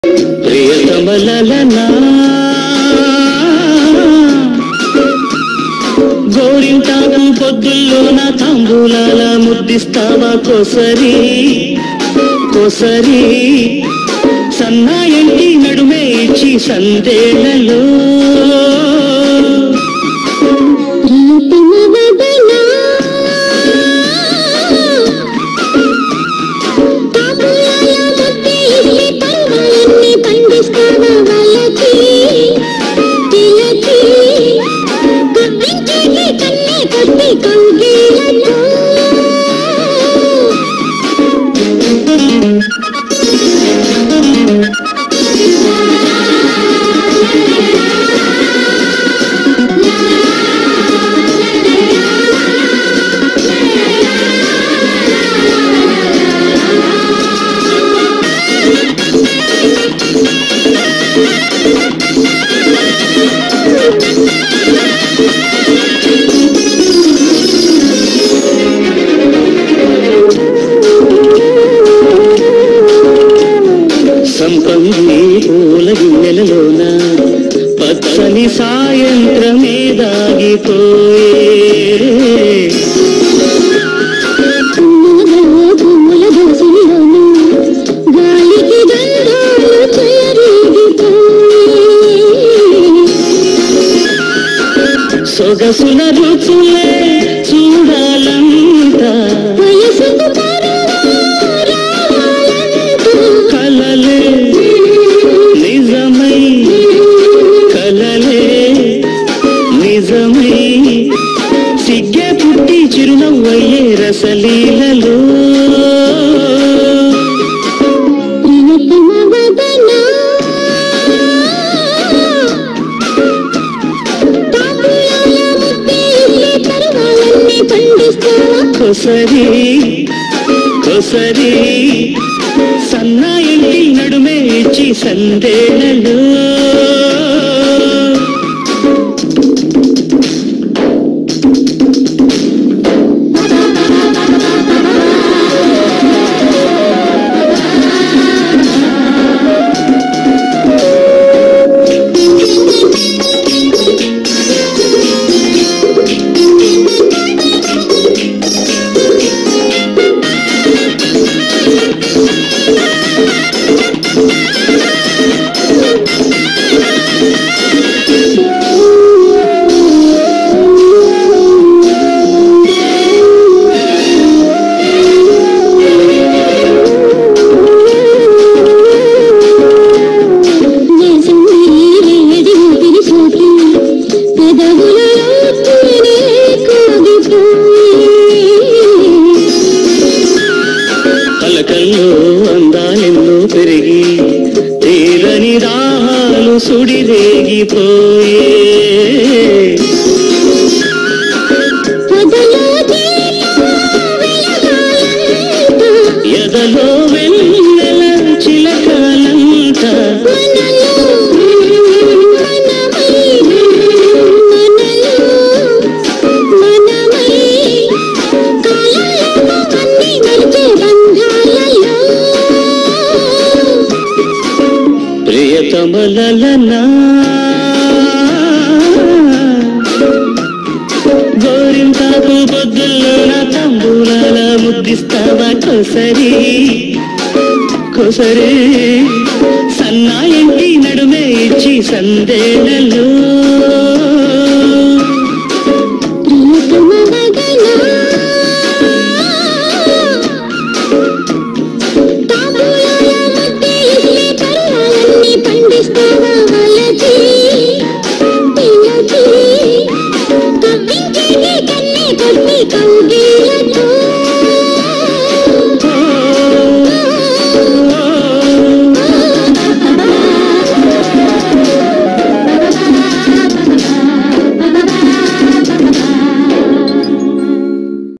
ప్రియతమలనా గోరింటాకు పొద్దుల్లో నా తాంబూలాల ముద్దిస్తావా కొసరి కొసరి సన్నాయంటి నడుమే ఇచ్చి సందేళ్లలో సంపంగి పూల గిన్నెలలోన పచ్చని సాయంత్రమే దాగిపోయే గాలికి గంధాలు చెలరేగిపోయి సొగసుల రుచులే చూడాలంట వయసుకు పరువారాలంటూ కలలే నిజమై కలలే నిజమై సిగ్గే పుట్టి చిరునవ్వయ్యే రసలీలలో ప్రియతమ వదనా తాంబూలాల ముద్దే ఇల్లే పరువాలన్నీ పండిస్తావా కొసరి కొసరి సన్నాయింటి నడుమే ఇచ్చి సందేళలు దేశంలో ఏడి ఊపిరి సోకి పెదవులలో తేనె కాగిపోయి పలకల్లో అందాలెన్నో పెరిగి తీరని దాహాలు సుడిరేగిపోయే పొదలో దీపం వెలగాలంట ఎదలో వెన్నెల చిలకలంట మనలో మనమై మనలో మనమై కాలంలో అన్ని మరిచే బంధాలలో ప్రియతమలనా గోరింతాకు పొద్దుల్లో నా తంబూరాల ముద్దిస్తావా కొసరి కొసరి సన్నాయంటి నడుమే ఇచ్చి సందేళలో